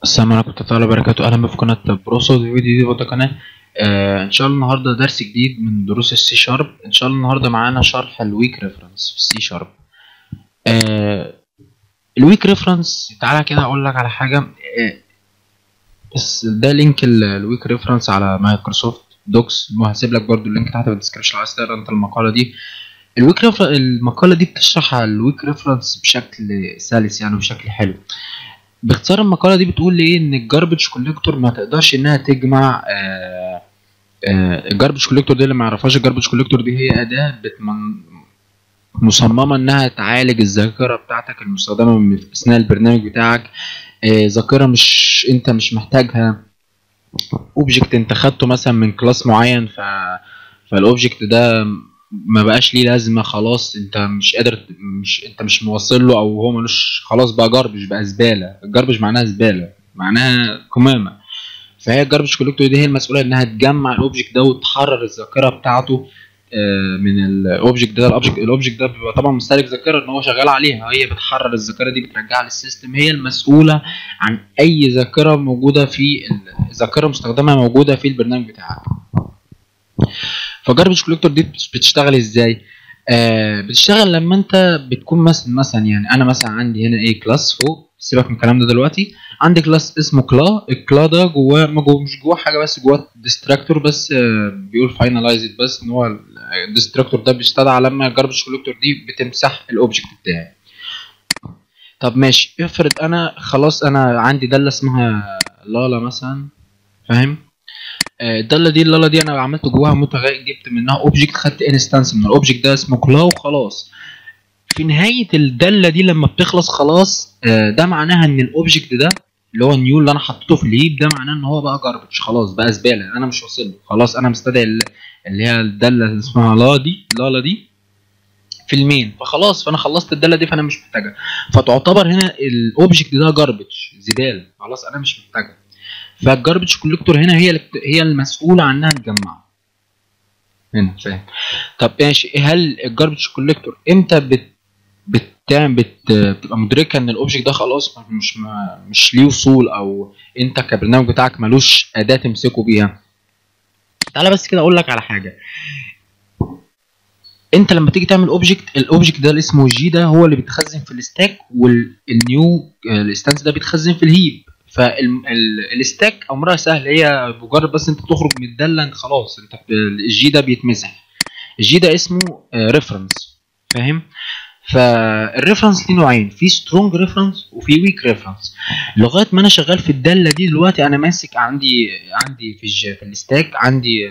السلام عليكم ورحمة الله وبركاته أهلا بكم في قناة بروسو دي فيديو دي برضه قناة آه إن شاء الله النهاردة درس جديد من دروس السي شارب إن شاء الله النهاردة معانا شرح الويك ريفرنس في السي شارب آه الويك ريفرنس تعالى كده أقول لك على حاجة آه بس ده لينك ال- الويك ريفرنس على مايكروسوفت دوكس وهسيب لك برضه اللينك تحت في الديسكربشن لو عايز تقرا أنت المقالة دي الويك ريفر... المقالة دي بتشرح الويك ريفرنس بشكل سلس يعني بشكل حلو باختصار المقالة دي بتقول لي ان الجاربج كوليكتور ما تقدرش انها تجمع آه آه الجاربج كوليكتور دي اللي ما يعرفهاش الجاربج كوليكتور دي هي اداة بتمن مصممة انها تعالج الذاكرة بتاعتك المستخدمة من- في اثناء البرنامج بتاعك آه ذاكرة مش انت مش محتاجها اوبجكت انت خدته مثلا من كلاس معين ف فالاوبجكت ده ما بقاش ليه لازمه خلاص انت مش قادر مش انت مش موصل له او هو ملوش خلاص بقى جاربج بقى زباله الجاربج معناها زباله معناها قمامه فهي الجاربج كوليكتور دي هي المسؤوله انها تجمع الاوبجكت ده وتحرر الذاكره بتاعته آه، من الاوبجكت ده الاوبجكت الاوبجكت ده بيبقى طبعا مستهلك ذاكره ان هو شغال عليها هي بتحرر الذاكره دي بترجعها للسيستم هي المسؤوله عن اي ذاكره موجوده في ال- ذاكره مستخدمه موجوده في البرنامج بتاعك فجاربج كوليكتور دي بتشتغل ازاي آه بتشتغل لما انت بتكون مثلا مثلا يعني انا مثلا عندي هنا ايه كلاس فوق سيبك من الكلام ده دلوقتي عندي كلاس اسمه كلا الكلا ده جواه ما جوه مش جواه حاجه بس جواه ديستراكتور بس آه بيقول فاينلايزد بس ان هو الديستراكتور ده بيستدعى لما الجاربج كوليكتور دي بتمسح الاوبجكت بتاعي طب ماشي افرض انا خلاص انا عندي داله اسمها لالا مثلا فاهم آه، الداله دي اللالا دي انا عملت جواها متغير جبت منها اوبجكت خدت انستانس من الاوبجكت ده اسمه كلا وخلاص في نهايه الداله دي لما بتخلص خلاص آه، ده معناها ان الاوبجكت ده اللي هو النيو اللي انا حطيته في الهيب ده معناه ان هو بقى جاربج خلاص بقى زباله انا مش واصل له خلاص انا مستدعي ال- اللي هي الداله اللي اسمها لا دي لالا دي في المين فخلاص فانا خلصت الداله دي فانا مش محتاجها فتعتبر هنا الاوبجكت ده جاربج زباله خلاص انا مش محتاجها فالجاربج كوليكتور هنا هي اللي بت- هي المسؤوله عنها تجمعها هنا فاهم طب ماشي هل الجاربج كوليكتور امتى بت بتعمل بت بتبقى مدركه ان الاوبجكت ده خلاص مش ما مش ليه وصول او انت كبرنامج بتاعك ملوش اداه تمسكه بيها تعالى بس كده اقول لك على حاجه انت لما تيجي تعمل اوبجكت الاوبجكت ده اللي اسمه جي ده هو اللي بيتخزن في الستاك والنيو الستانس ده بيتخزن في الهيب فالستاك امرها سهل هي مجرد بس انت تخرج من الداله انت خلاص انت ب- الجي ده بيتمسح الجي ده اسمه ريفرنس فاهم فالريفرنس ليه نوعين في سترونج ريفرنس وفي ويك ريفرنس لغايه ما انا شغال في الداله دي دلوقتي انا ماسك عندي عندي في الج... في الستاك عندي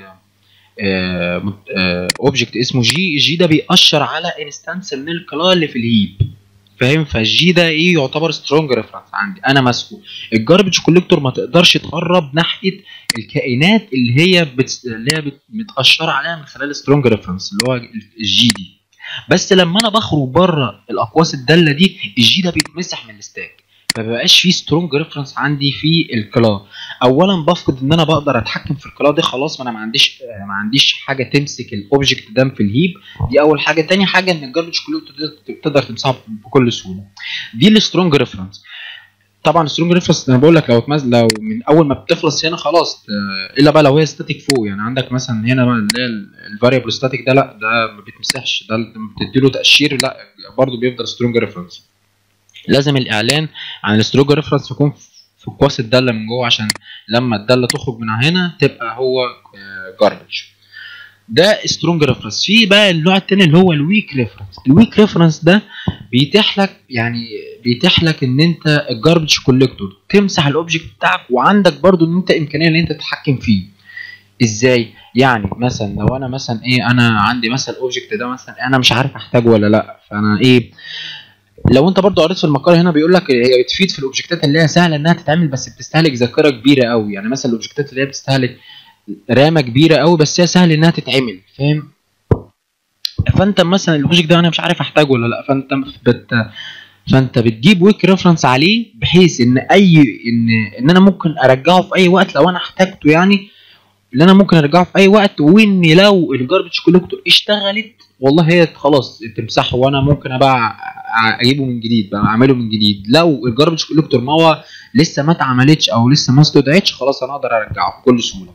اوبجكت اسمه جي الجي ده بيأشر على انستانس من الكلا اللي في الهيب فاهم فالجي ده ايه يعتبر سترونج ريفرنس عندي انا ماسكه الجاربج كوليكتور ما تقدرش تقرب ناحيه الكائنات اللي هي بت... اللي هي بت... متأشره عليها من خلال سترونج ريفرنس اللي هو الجي دي بس لما انا بخرج بره الاقواس الداله دي الجي ده بيتمسح من الستاك فمبقاش فيه سترونج ريفرنس عندي في الكلا اولا بفقد ان انا بقدر اتحكم في الكلا دي خلاص ما انا ما عنديش ما عنديش حاجه تمسك الاوبجكت ده في الهيب دي اول حاجه تاني حاجه ان الجاربج كوليكتور تقدر تمسحه بكل سهوله دي السترونج ريفرنس طبعا السترونج ريفرنس انا بقول لك لو اتمز... لو من اول ما بتخلص هنا خلاص آه، الا بقى لو هي ستاتيك فوق يعني عندك مثلا هنا بقى اللي هي الفاريبل ستاتيك ده لا ده ما بيتمسحش ده لما بتديله تاشير لا برضه بيفضل سترونج ريفرنس لازم الاعلان عن السترونج ريفرنس يكون في قواس الداله من جوه عشان لما الداله تخرج من هنا تبقى هو جاربج ده سترونج ريفرنس في بقى النوع التاني اللي هو الويك ريفرنس الويك ريفرنس ده بيتيح لك يعني بيتيح لك ان انت الجاربج كوليكتور تمسح الاوبجكت بتاعك وعندك برضو ان انت امكانيه ان انت تتحكم فيه ازاي يعني مثلا لو انا مثلا ايه انا عندي مثلا الاوبجكت ده مثلا انا مش عارف احتاجه ولا لا فانا ايه لو انت برضو قريت في المقاله هنا بيقول لك هي بتفيد في الاوبجكتات اللي هي سهله انها تتعمل بس بتستهلك ذاكره كبيره قوي يعني مثلا الاوبجكتات اللي هي بتستهلك رامه كبيره قوي بس هي سهل انها تتعمل فاهم فانت مثلا الاوبجكت ده انا مش عارف احتاجه ولا لا فانت بت فانت بتجيب ويك ريفرنس عليه بحيث ان اي ان ان انا ممكن ارجعه في اي وقت لو انا احتاجته يعني اللي انا ممكن ارجعه في اي وقت وان لو الجاربج كوليكتور اشتغلت والله هي خلاص تمسحه وانا ممكن ابقى اجيبه من جديد بقى اعمله من جديد لو الجاربج كوليكتور ما هو لسه ما اتعملتش او لسه ما استدعتش خلاص انا اقدر ارجعه بكل سهوله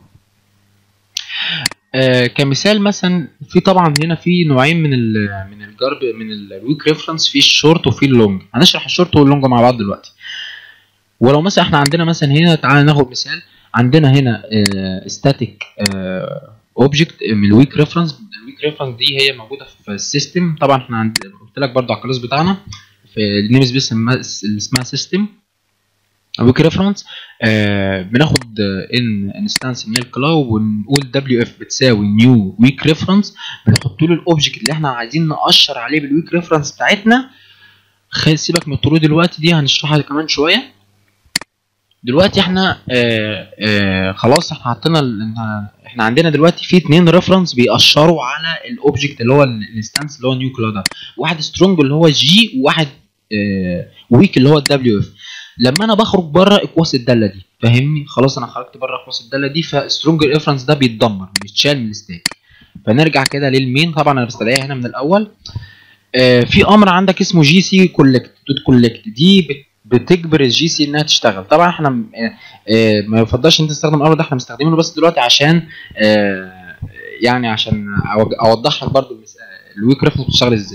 آه كمثال مثلا في طبعا هنا في نوعين من ال من الجارب من الويك ريفرنس في الشورت وفي اللونج هنشرح الشورت واللونج مع بعض دلوقتي ولو مثلا احنا عندنا مثلا هنا تعالى ناخد مثال عندنا هنا ستاتيك اوبجكت من الويك ريفرنس الويك ريفرنس دي هي موجوده في السيستم طبعا احنا عند قلت لك برضو على الكلاس بتاعنا في النيم سبيس اللي اسمها سيستم ويك ريفرنس آه بناخد ان انستانس من الكلاو ونقول دبليو اف بتساوي نيو ويك ريفرنس بنحط له الاوبجكت اللي احنا عايزين نقشر عليه بالويك ريفرنس بتاعتنا خلي سيبك من الطرود دلوقتي دي هنشرحها كمان شويه دلوقتي احنا آه آه خلاص احنا حطينا احنا عندنا دلوقتي في اتنين ريفرنس بيأشروا على الاوبجكت اللي هو الانستانس اللي هو نيو كلاود واحد سترونج اللي هو جي وواحد آه ويك اللي هو الدبليو اف لما انا بخرج بره اقواس الداله دي فاهمني خلاص انا خرجت بره اقواس الداله دي فسترونج ريفرنس ده بيتدمر بيتشال من الستاك فنرجع كده للمين طبعا انا بستدعيها هنا من الاول آه في امر عندك اسمه جي سي كولكت دوت كولكت دي بت بتجبر الجي سي انها تشتغل طبعا احنا ما يفضلش انت تستخدم الامر ده احنا مستخدمينه بس دلوقتي عشان يعني عشان اوضح لك برضو الويك ريفرنس بتشتغل ازاي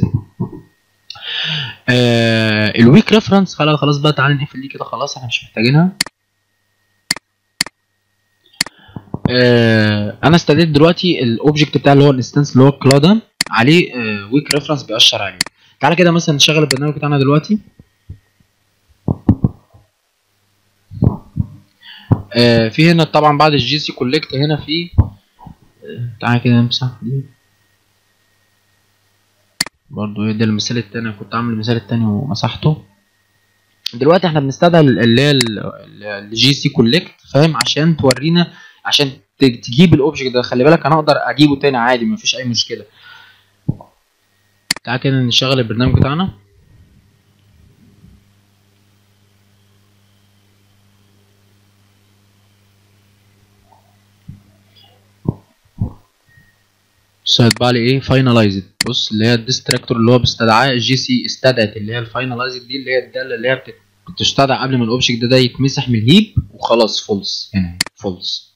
الويك ريفرنس خلاص خلاص بقى تعالى نقفل دي كده خلاص احنا مش محتاجينها انا استدعيت دلوقتي الاوبجكت بتاع اللي هو الانستنس اللي هو الكلاود عليه ويك ريفرنس بيأشر عليه تعالى كده مثلا نشغل البرنامج بتاعنا دلوقتي آه في هنا طبعا بعد الجي سي كولكت هنا في آه تعالى كده نمسح دي برضو ده المثال التاني كنت عامل المثال التاني ومسحته دلوقتي احنا بنستدعي اللي هي الجي سي كولكت فاهم عشان تورينا عشان تجيب الاوبجكت ده خلي بالك انا اقدر اجيبه تاني عادي مفيش اي مشكله تعالى كده نشغل البرنامج بتاعنا بص هيطبع لي ايه فاينلايزد بص اللي هي الديستراكتور اللي هو بيستدعاه الجي سي استدعت اللي هي الفاينلايزد دي اللي هي الداله اللي هي بتستدعى قبل ما الاوبجكت ده, ده يتمسح من الهيب وخلاص فولس هنا فولس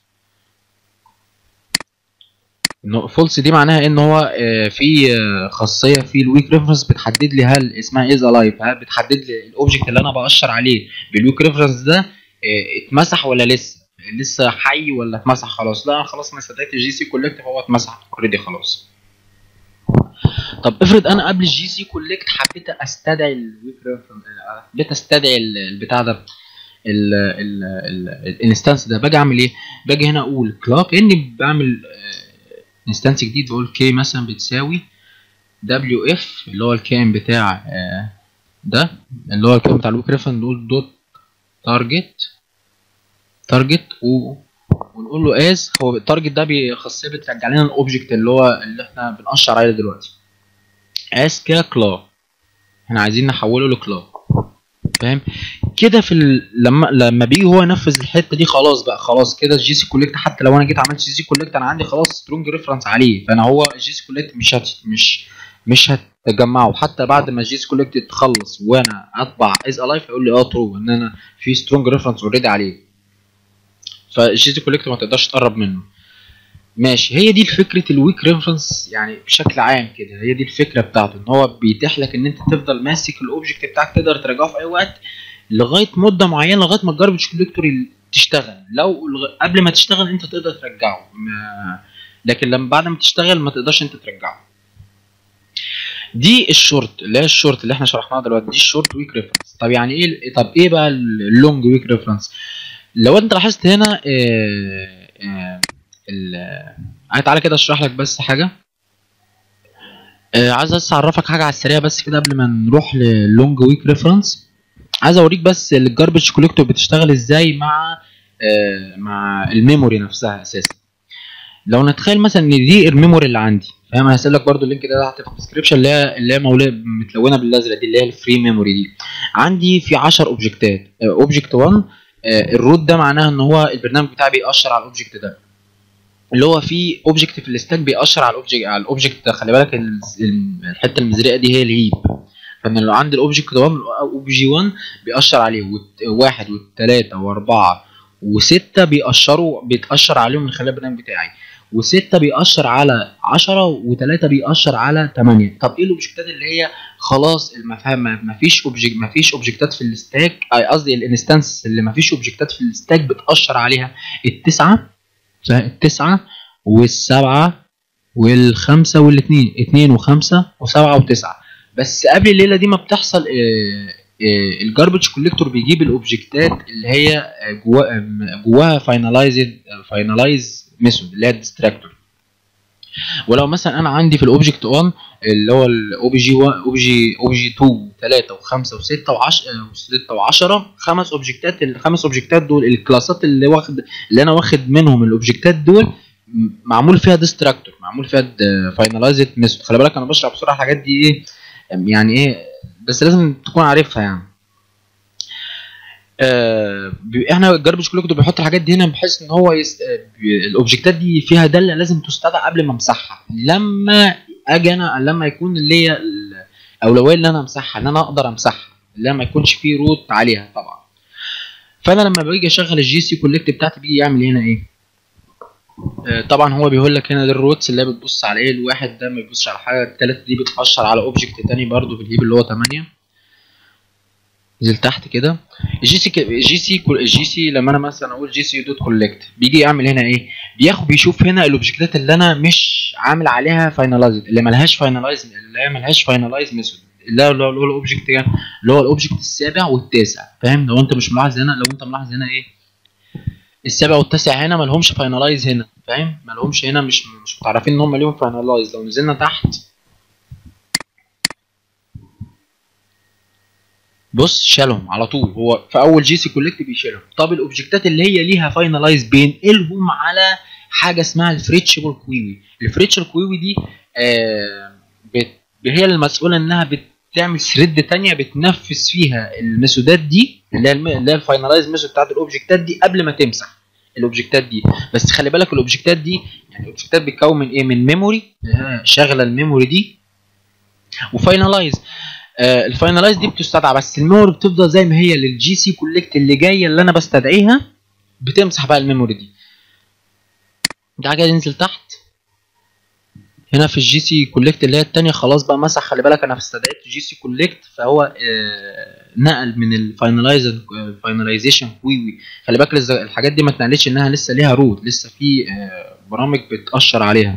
فولس دي معناها ان هو في خاصيه في الويك ريفرنس بتحدد لي هل اسمها از الايف هل بتحدد لي الاوبجكت اللي انا باشر عليه بالويك ريفرنس ده اتمسح ولا لسه لسه حي ولا اتمسح خلاص لا خلاص انا استدعيت الجي سي كولكت فهو اتمسح اوريدي خلاص طب افرض انا قبل الجي سي كولكت حبيت استدعي الويك ريفرنس حبيت استدعي البتاع ده الانستانس ده باجي اعمل ايه باجي هنا اقول كلاك كاني بعمل انستانس جديد بقول كي مثلا بتساوي دبليو اف اللي هو الكام بتاع ده اللي هو الكام بتاع الويك ريفرنس نقول دوت تارجت تارجت و... ونقول له از هو التارجت ده بخاصيه بترجع لنا الاوبجكت اللي هو اللي احنا بنقشر عليه دلوقتي از كلا احنا عايزين نحوله لكلا فاهم كده في ال... لما لما بيجي هو ينفذ الحته دي خلاص بقى خلاص كده الجي سي كولكت حتى لو انا جيت عملت جي سي كولكت انا عندي خلاص سترونج ريفرنس عليه فانا هو الجي سي كولكت مش هت... مش مش هتجمعه حتى بعد ما الجي سي كولكت تخلص وانا اطبع از الايف يقول لي اه ترو ان انا في سترونج ريفرنس اوريدي عليه فالجي سي كولكت ما تقدرش تقرب منه ماشي هي دي فكره الويك ريفرنس يعني بشكل عام كده هي دي الفكره بتاعته ان هو بيتيح لك ان انت تفضل ماسك الاوبجكت بتاعك تقدر تراجعه في اي وقت لغايه مده معينه لغايه ما الجاربج كوليكتور تشتغل لو قبل ما تشتغل انت تقدر ترجعه ما لكن لما بعد ما تشتغل ما تقدرش انت ترجعه دي الشورت اللي هي الشورت اللي احنا شرحناها دلوقتي دي الشورت ويك ريفرنس طب يعني ايه طب ايه بقى اللونج ويك ريفرنس لو انت لاحظت هنا آه آه ال تعالى كده اشرح لك بس حاجه آه عايز بس اعرفك حاجه على السريع بس كده قبل ما نروح للونج ويك ريفرنس عايز اوريك بس الجاربج كوليكتور بتشتغل ازاي مع آه مع الميموري نفسها اساسا لو نتخيل مثلا ان دي الميموري اللي عندي فاهم هسيب لك برده اللينك ده تحت في الديسكربشن اللي هي اللي هي متلونه بالازرق دي اللي هي الفري ميموري دي عندي في 10 اوبجكتات اوبجكت 1 الروت ده معناها ان هو البرنامج بتاعي بيأشر على الاوبجكت ده اللي هو في اوبجكت في الستاك بيأشر على الاوبجكت على الاوبجكت ده خلي بالك ال- ال- الحته المزرقه دي هي الهيب فانا لو عندي الاوبجكت ده اوبجي 1 بيأشر عليه والت- واحد والتلاته واربعه وسته بيأشروا بيتأشر عليهم من خلال البرنامج بتاعي وستة بيأشر على 10 وتلاتة بيأشر على 8 طب ايه الاوبجكتات اللي هي خلاص المفهوم ما فيش اوبجكت ما فيش اوبجكتات في الستاك أي قصدي الانستنس اللي ما فيش اوبجكتات في الستاك بتأشر عليها التسعة التسعة والسبعة والخمسة والاثنين اتنين وخمسة وسبعة وتسعة بس قبل الليلة دي ما بتحصل آه، آه، الجاربج كوليكتور بيجيب الاوبجكتات اللي هي آه، جوا آه، جواها فاينلايزد فاينلايز ميثود اللي هي الديستراكتور ولو مثلا انا عندي في الاوبجكت 1 اللي هو الاو بي جي 1 او بي جي او بي جي 2 3 و5 و6 و10 و6 و10 خمس اوبجكتات الخمس اوبجكتات دول الكلاسات اللي واخد اللي انا واخد منهم الاوبجكتات دول م- معمول فيها ديستراكتور معمول فيها فاينلايزد ميثود خلي بالك انا بشرح بسرعه الحاجات دي ايه يعني ايه بس لازم تكون عارفها يعني آه بي- احنا الجاربج كوليكتور بيحط الحاجات دي هنا بحيث ان هو يست... آه، بي- الاوبجكتات دي فيها داله لازم تستدعى قبل ما امسحها لما اجي انا لما يكون ليا الاولويه اللي انا امسحها ان انا اقدر امسحها اللي ما يكونش فيه روت عليها طبعا فانا لما باجي اشغل الجي سي كولكت بتاعتي بيجي يعمل هنا ايه آه، طبعا هو بيقول لك هنا ده الروتس اللي هي بتبص على ايه الواحد ده ما بيبصش على حاجه التلاته دي بتأشر على اوبجكت تاني برضو في الهيب اللي هو 8 نزل تحت كده الجي سي الجي سي الجي سي لما انا مثلا اقول جي سي دوت كولكت بيجي يعمل هنا ايه بياخد بيشوف هنا الاوبجكتات اللي انا مش عامل عليها فاينلايز اللي ملهاش فاينلايز اللي هي ملهاش فاينلايز ميثود اللي هو اللي هو الاوبجكت اللي هو الاوبجكت السابع والتاسع فاهم لو انت مش ملاحظ هنا لو انت ملاحظ هنا ايه السابع والتاسع هنا مالهمش فاينلايز هنا فاهم مالهمش هنا مش مش متعرفين ان هم ليهم فاينلايز لو نزلنا تحت بص شالهم على طول هو في اول جي سي كولكت بيشيلهم طب الاوبجكتات اللي هي ليها فاينلايز بينقلهم على حاجه اسمها الفريتشبل كويري الفريتشبل كويري دي آه بت هي المسؤوله انها بتعمل ثريد تانية بتنفذ فيها الميثودات دي اللي هي الم- اللي هي الفاينلايز ميثود بتاعت الاوبجكتات دي قبل ما تمسح الاوبجكتات دي بس خلي بالك الاوبجكتات دي يعني الاوبجكتات بتتكون من ايه من ميموري شغله الميموري دي وفاينلايز آه الفاينلايز دي بتستدعى بس الميموري بتفضل زي ما هي للجي سي كولكت اللي جايه اللي انا بستدعيها بتمسح بقى الميموري دي تعالى كده ننزل تحت هنا في الجي سي كولكت اللي هي التانية خلاص بقى مسح خلي بالك انا استدعيت جي سي كولكت فهو آه نقل من الفاينلايز الفاينلايزيشن كويوي خلي بالك لسه الحاجات دي ما اتنقلتش انها لسه ليها روت لسه في آه برامج بتأشر عليها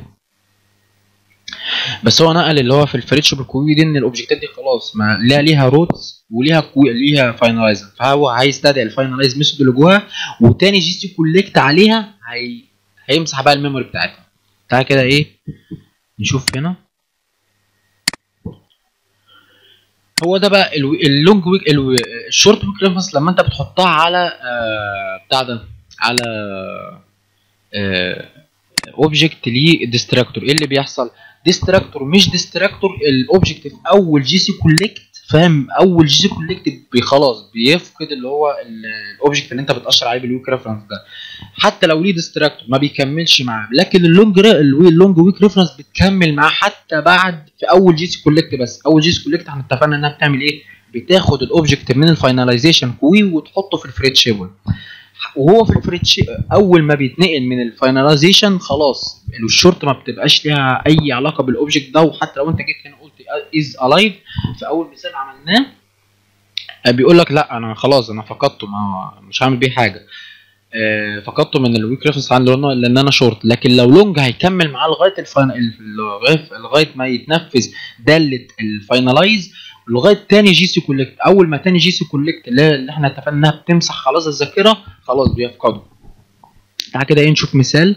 بس هو نقل اللي هو في الفريتش بالكوي دي ان الاوبجكتات دي خلاص ما لا ليها روتس وليها كوي ليها فاينلايزر فهو هيستدعي الفاينلايز ميثود اللي جواها وتاني جي سي كولكت عليها هي هيمسح بقى الميموري بتاعتها تعالى كده ايه نشوف هنا هو ده بقى الو- اللونج ويك الو- الشورت ويك ريفرنس لما انت بتحطها على آه بتاع ده على اوبجكت ليه ديستراكتور ايه اللي بيحصل ديستراكتور مش ديستراكتور الاوبجكت في اول جي سي كولكت فاهم اول جي سي كولكت خلاص بيفقد اللي هو الاوبجكت اللي انت بتاشر عليه بالويك ريفرنس ده حتى لو ليه ديستراكتور ما بيكملش معاه لكن اللونج ري... اللونج ويك ريفرنس بتكمل معاه حتى بعد في اول جي سي كولكت بس اول جي سي كولكت احنا اتفقنا انها بتعمل ايه بتاخد الاوبجكت من الفاينلايزيشن كوي وتحطه في الفريتشيبل وهو في الفريتش اول ما بيتنقل من الفاينلايزيشن خلاص الشورت ما بتبقاش ليها اي علاقه بالاوبجكت ده وحتى لو انت جيت هنا قلت از الايف في اول مثال عملناه بيقول لك لا انا خلاص انا فقدته ما مش هعمل بيه حاجه آه، فقدته من الويك ريفرنس عندي لانه لان انا شورت لكن لو لونج هيكمل معاه لغايه الفاين لغايه لغايه ما يتنفذ داله الفاينلايز لغايه تاني جي سي كولكت اول ما تاني جي سي كولكت اللي اللي احنا اتفقنا انها بتمسح خلاص الذاكره خلاص بيفقده تعال كده ايه نشوف مثال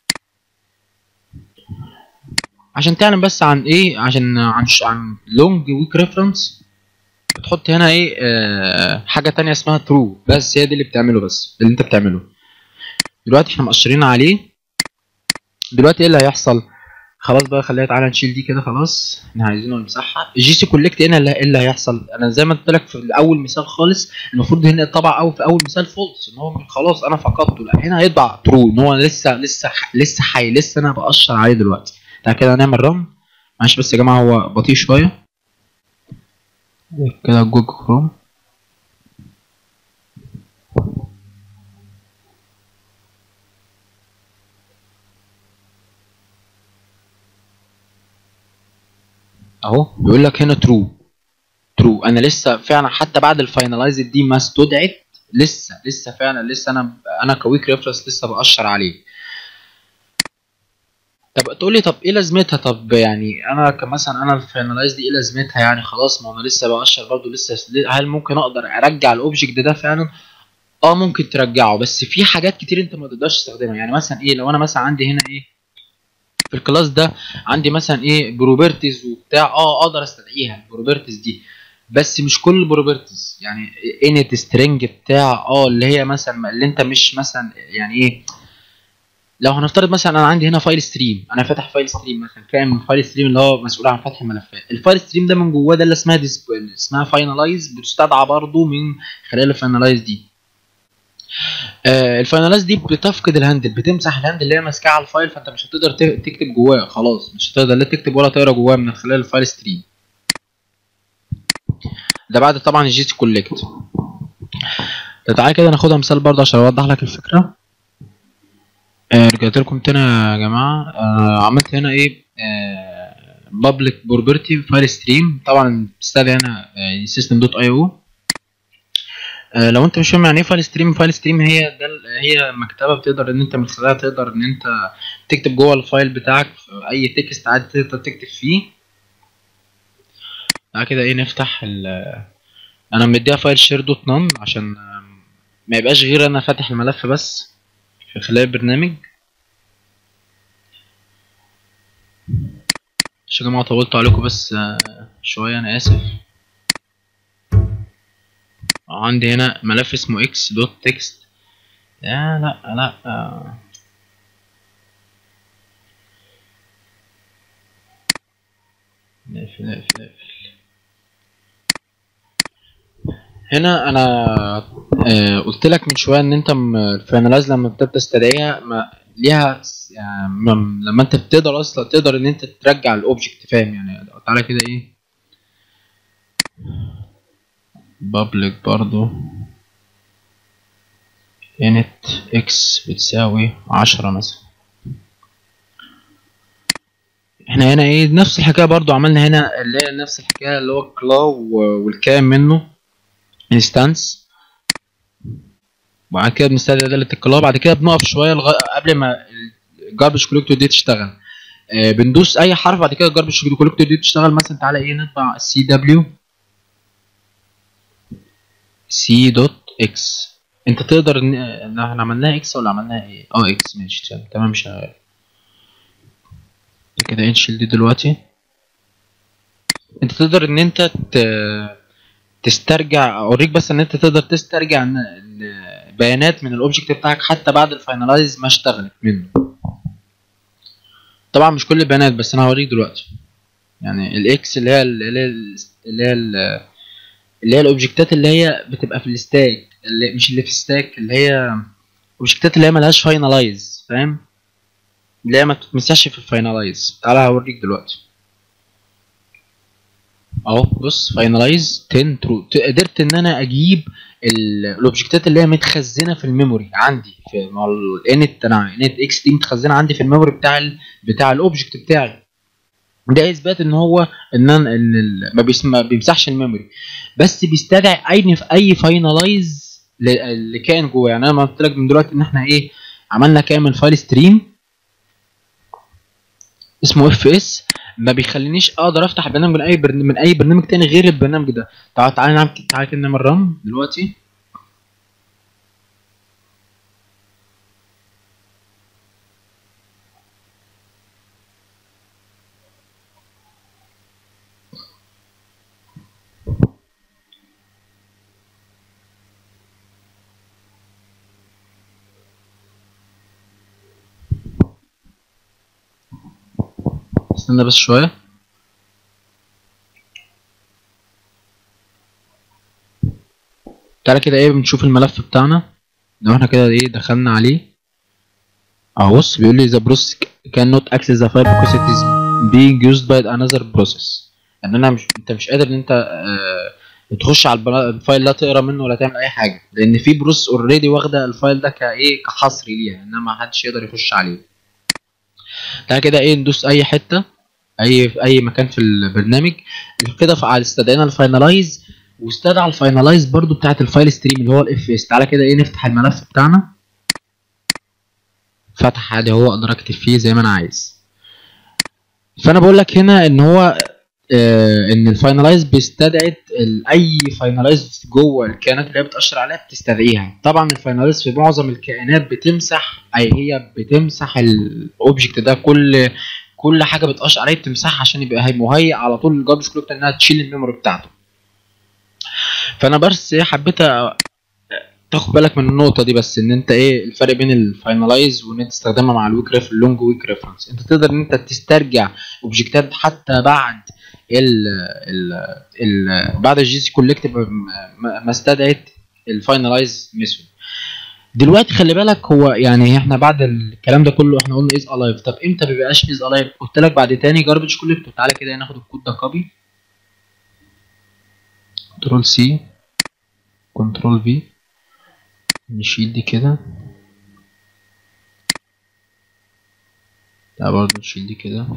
عشان تعلم بس عن ايه عشان عن عن لونج ويك ريفرنس بتحط هنا ايه آه حاجه تانية اسمها ترو بس هي دي اللي بتعمله بس اللي انت بتعمله دلوقتي احنا مقشرين عليه دلوقتي ايه اللي هيحصل خلاص بقى خليها تعالى نشيل دي كده خلاص احنا عايزينه نمسحها الجي سي كولكت هنا اللي- ايه اللي هيحصل انا زي ما قلت لك في اول مثال خالص المفروض هنا طبع او في اول مثال فولس ان هو خلاص انا فقدته لا هنا هيطبع ترو ان هو لسه لسه لسه حي لسه انا بقشر عليه دلوقتي تعالى كده هنعمل رن معلش بس يا جماعه هو بطيء شويه كده جوجل كروم اهو بيقول لك هنا ترو ترو انا لسه فعلا حتى بعد الفاينلايز دي ما استدعت لسه لسه فعلا لسه انا انا كويك ريفرنس لسه بقشر عليه طب تقول لي طب ايه لازمتها طب يعني انا كمثلا انا الفاينلايز دي ايه لازمتها يعني خلاص ما انا لسه بقشر برضو لسه هل ممكن اقدر ارجع الاوبجكت ده فعلا اه ممكن ترجعه بس في حاجات كتير انت ما تقدرش تستخدمها يعني مثلا ايه لو انا مثلا عندي هنا ايه في الكلاس ده عندي مثلا ايه بروبرتيز وبتاع اه اقدر استدعيها البروبرتيز دي بس مش كل البروبرتيز يعني انت سترينج بتاع اه اللي هي مثلا اللي انت مش مثلا يعني ايه لو هنفترض مثلا انا عندي هنا فايل ستريم انا فاتح فايل ستريم مثلا كان من فايل ستريم اللي هو مسؤول عن فتح الملفات الفايل ستريم ده من جواه ده اللي اسمها ديسب... اسمها فاينلايز بتستدعى برضو من خلال الفاينلايز دي آه الفاينلايز دي بتفقد الهاندل بتمسح الهاندل اللي هي ماسكاه على الفايل فانت مش هتقدر ت- تكتب جواه خلاص مش هتقدر لا تكتب ولا تقرا جواه من خلال الفايل ستريم ده بعد طبعا الجي سي كولكت تعالى كده ناخدها مثال برضه عشان اوضح لك الفكره آه رجعت لكم تاني يا جماعه آه عملت هنا ايه بابليك بروبرتي فايل ستريم طبعا بتستدعي هنا سيستم دوت اي او لو انت مش فاهم يعني ايه فايل ستريم فايل ستريم هي ده ال- هي مكتبه بتقدر ان انت من خلالها تقدر ان انت تكتب جوه الفايل بتاعك اي تكست عادي تقدر تكتب فيه تعالى كده ايه نفتح ال انا مديها فايل شير دوت نون عشان آم، ما يبقاش غير انا فاتح الملف بس في خلال البرنامج مش يا جماعه طولت عليكم بس آه، شويه انا اسف عندي هنا ملف اسمه اكس دوت تكست لا لا لا آه. نقفل نقفل نقفل هنا انا آه قلت لك من شويه ان انت م- الفاينلايز لما بتبدا تستدعيها ما ليها س- يعني م- لما انت بتقدر اصلا تقدر ان انت ترجع الاوبجكت فاهم يعني تعالى كده ايه بابليك برضو init x بتساوي عشرة مثلا احنا هنا ايه نفس الحكايه برضو عملنا هنا اللي هي نفس الحكايه اللي هو الكلاو والكام منه انستانس وبعد كده بنستدعي داله الكلاو بعد كده بنقف شويه لغايه قبل ما الجاربج كوليكتور دي تشتغل آه بندوس اي حرف بعد كده الجاربج كوليكتور دي تشتغل مثلا تعالى ايه نطبع سي دبليو سي دوت اكس انت تقدر ان إن احنا عملناها اكس ولا عملناها ايه اه اكس ماشي تمام تمام شغال كده انشل دي دلوقتي انت تقدر ان انت ت- تسترجع اوريك بس ان انت تقدر تسترجع ان- ال- بيانات من الاوبجكت بتاعك حتى بعد الفاينلايز ما اشتغلت منه طبعا مش كل البيانات بس انا هوريك دلوقتي يعني الاكس اللي هي ال- اللي هي ال- اللي هي ال- اللي هي الاوبجكتات اللي هي بتبقى في الستاك اللي مش اللي في الستاك اللي هي اوبجكتات اللي هي ملهاش فاينلايز فاهم اللي هي ما بتتمسحش في الفاينلايز تعالى هوريك دلوقتي اهو بص فاينلايز 10 ترو قدرت ان انا اجيب ال- الاوبجكتات اللي هي متخزنه في الميموري عندي في مع الانت انا انت اكس دي متخزنه عندي في الميموري بتاع ال بتاع الاوبجكت بتاعي ده اثبات ان هو ان أنا- ان ال- ما بيسم- ما بيمسحش الميموري بس بيستدعي اي اي فاينلايز اللي كان جوه يعني انا ما قلت لك من دلوقتي ان احنا ايه عملنا كامل فايل ستريم اسمه اف اس ما بيخلينيش اقدر افتح برنامج من اي برنامج من اي برنامج تاني غير البرنامج ده تعال تعال نعمل تعال كده نعمل رن دلوقتي استنى بس شويه تعالى كده ايه بنشوف الملف بتاعنا لو احنا كده ايه دخلنا عليه اهو بص بيقول لي the process cannot access the file because it is being used by another process ان انا مش انت مش قادر ان انت آه تخش على البلا- الفايل ده تقرا منه ولا تعمل اي حاجه لان في بروسيس اوريدي واخده الفايل ده كايه كحصري ليها انما ما حدش يقدر يخش عليه تعالى كده ايه ندوس اي حته اي في اي مكان في البرنامج كده فعل استدعينا الفاينلايز واستدعى الفاينلايز برضو بتاعت الفايل ستريم اللي هو الاف اس تعالى كده ايه نفتح الملف بتاعنا فتح عادي هو اقدر اكتب فيه زي ما انا عايز فانا بقول لك هنا ان هو آه ان الفاينلايز بيستدعي ال- اي فاينلايز جوه الكائنات اللي هي بتاشر عليها بتستدعيها طبعا الفاينلايز في معظم الكائنات بتمسح اي هي بتمسح الاوبجكت ده كل كل حاجه بتاشر عليه بتمسحها عشان يبقى هي مهيئ على طول الجافا سكريبت انها تشيل الميموري بتاعته فانا بس إيه حبيت أ- تاخد بالك من النقطه دي بس ان انت ايه الفرق بين الفاينلايز وان انت تستخدمها مع الويك ريف اللونج ويك ريفرنس انت تقدر ان انت تسترجع اوبجكتات حتى بعد ال ال ال بعد الجي سي كولكت ما استدعت الفاينلايز ميثود دلوقتي خلي بالك هو يعني احنا بعد الكلام ده كله احنا قلنا از الايف طب امتى بيبقاش از الايف قلت لك بعد تاني جاربج كولكتور تعالى كده ناخد الكود ده كوبي كنترول سي كنترول في نشيل دي كده لا برضه نشيل دي كده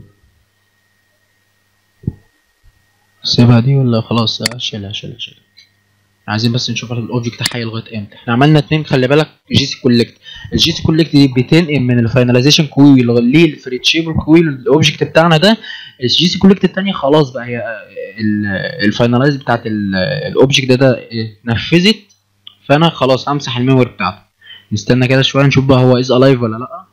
سيبها دي ولا خلاص شيلها شيلها شيلها عايزين بس نشوف الاوبجكت حي لغايه امتى احنا عملنا اتنين خلي بالك جي سي كولكت الجي سي كولكت دي بتنقل من الفاينلايزيشن كوي للفريتشيبل كوي الاوبجكت بتاعنا ده الجي سي كولكت التانية خلاص بقى هي الفاينلايز بتاعت الاوبجكت ده ده نفذت فانا خلاص امسح الميموري بتاعته نستنى كده شويه نشوف بقى هو از الايف ولا لا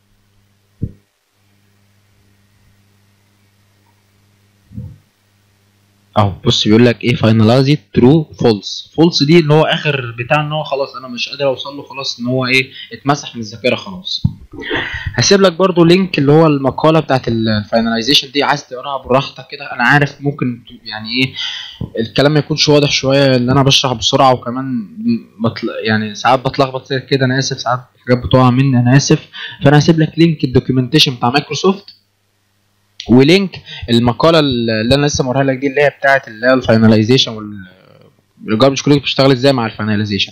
اهو بص بيقول لك ايه فاينلايز ترو فولس فولس دي اللي هو اخر بتاع ان هو خلاص انا مش قادر اوصل له خلاص ان هو ايه اتمسح من الذاكره خلاص هسيب لك برضو لينك اللي هو المقاله بتاعت الفاينلايزيشن دي عايز تقراها براحتك كده انا عارف ممكن يعني ايه الكلام ما يكونش واضح شويه ان انا بشرح بسرعه وكمان بطل يعني ساعات بتلخبط كده انا اسف ساعات حاجات بتقع مني انا اسف فانا هسيب لك لينك الدوكيومنتيشن بتاع مايكروسوفت ولينك المقاله اللي انا لسه موريها لك دي اللي هي بتاعه اللي هي الفاينلايزيشن والجاربج كوليكت بتشتغل ازاي مع الفاينلايزيشن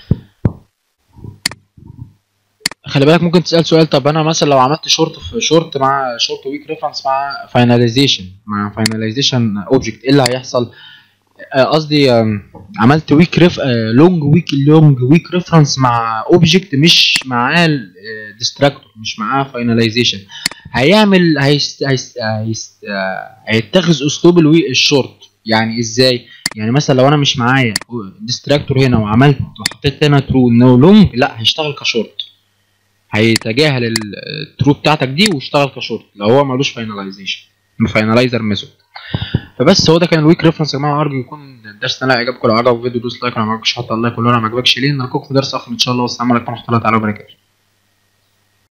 خلي بالك ممكن تسال سؤال طب انا مثلا لو عملت شورت في شورت مع شورت ويك ريفرنس مع فاينلايزيشن مع فاينلايزيشن اوبجكت ايه اللي هيحصل قصدي عملت ويك ريف لونج ويك لونج ويك ريفرنس مع اوبجكت مش معاه ديستراكتور مش معاه فاينلايزيشن هيعمل هيست هيست هيست هيتخذ اسلوب الوي الشورت يعني ازاي يعني مثلا لو انا مش معايا ديستراكتور هنا وعملت وحطيت هنا ترو نو لونج لا هيشتغل كشورت هيتجاهل الترو بتاعتك دي ويشتغل كشورت لو هو ملوش فاينلايزيشن فاينلايزر ميثود فبس هو ده كان الويك ريفرنس يا جماعه ارجو يكون الدرس ده عجبكم لو عجبك الفيديو دوس لايك لو ما عجبكش حط اللايك ولو ما عجبكش ليه نلقاكم في درس اخر ان شاء الله والسلام عليكم ورحمه الله تعالى وبركاته